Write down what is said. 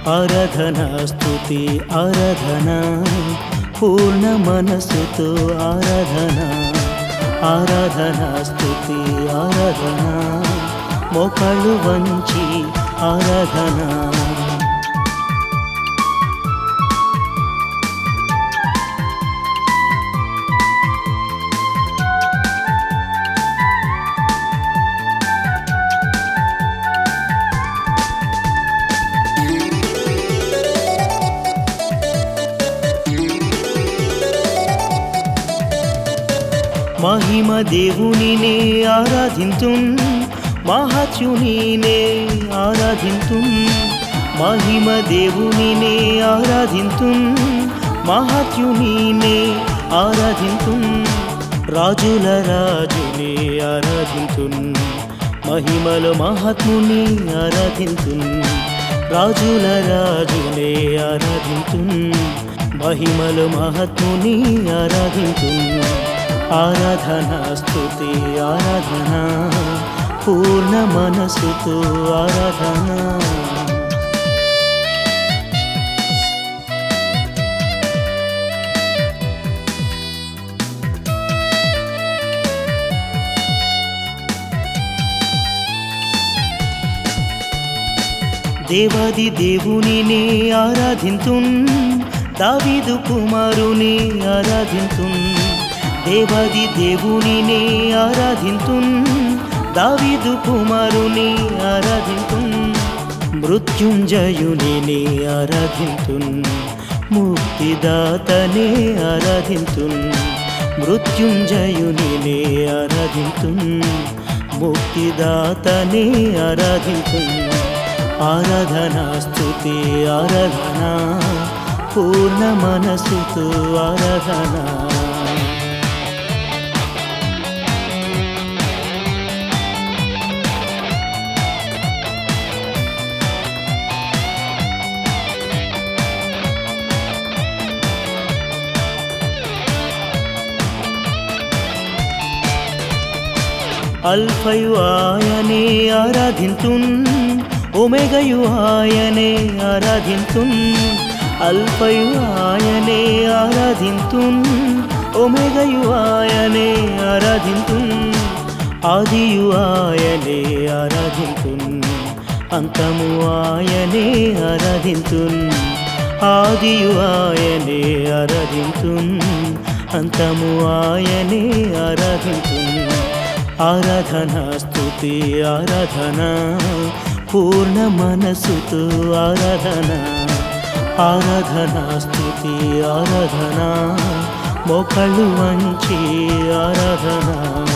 ఆరాధన స్తుతి ఆరాధన పూర్ణ మనసుతో ఆరాధన ఆరాధన స్తుతి ఆరాధన మోకాళ్ళు వంచి ఆరాధన మహిమ దేవునినే ఆరాధింతున్ మహాత్యునినే ఆరాధింతున్ మహిమ దేవునినే ఆరాధింతున్ మహాత్యునినే ఆరాధింతున్ రాజుల రాజునే ఆరాధింతున్ మహిమల మహాత్ముని ఆరాధింతున్ రాజుల రాజునే ఆరాధింతున్ మహిమల మహాత్ముని ఆరాధింతున్ ఆరాధన స్తుతి ఆరాధన పూర్ణ మనసుతో ఆరాధన దేవాది దేవునిని ఆరాధింతున్ దావీదు కుమారుని ఆరాధింతున్ దేవాది దేవునిని ఆరాధింతున్ దావీదు కుమారుని ఆరాధింతున్ మృత్యుంజయునిని ఆరాధింతున్ ముక్తిదాతనే ఆరాధింతున్ మృత్యుంజయునిని ఆరాధింతున్ ముక్తిదాతనే ఆరాధింతున్ ఆరాధన స్తుతి ఆరాధన పూర్ణ మనసుతో ఆరాధన అల్ఫయు ఆయనే ఆరాధింతున్ ఒమెగయు ఆయనే ఆరాధింతున్ అల్ఫయు ఆయనే ఆరాధింతున్ ఒమెగయు ఆయనే ఆరాధింతున్ ఆదియు ఆయనే ఆరాధింతున్ అంతము ఆయనే ఆరాధింతున్ ఆదియు ఆయనే ఆరాధింతున్ అంతము ఆయనే ఆరాధింతున్ ఆరాధన స్తుతి ఆరాధన పూర్ణ మనసుతో ఆరాధన ఆరాధన స్తుతి ఆరాధన మోకళ్ళు వంచి ఆరాధన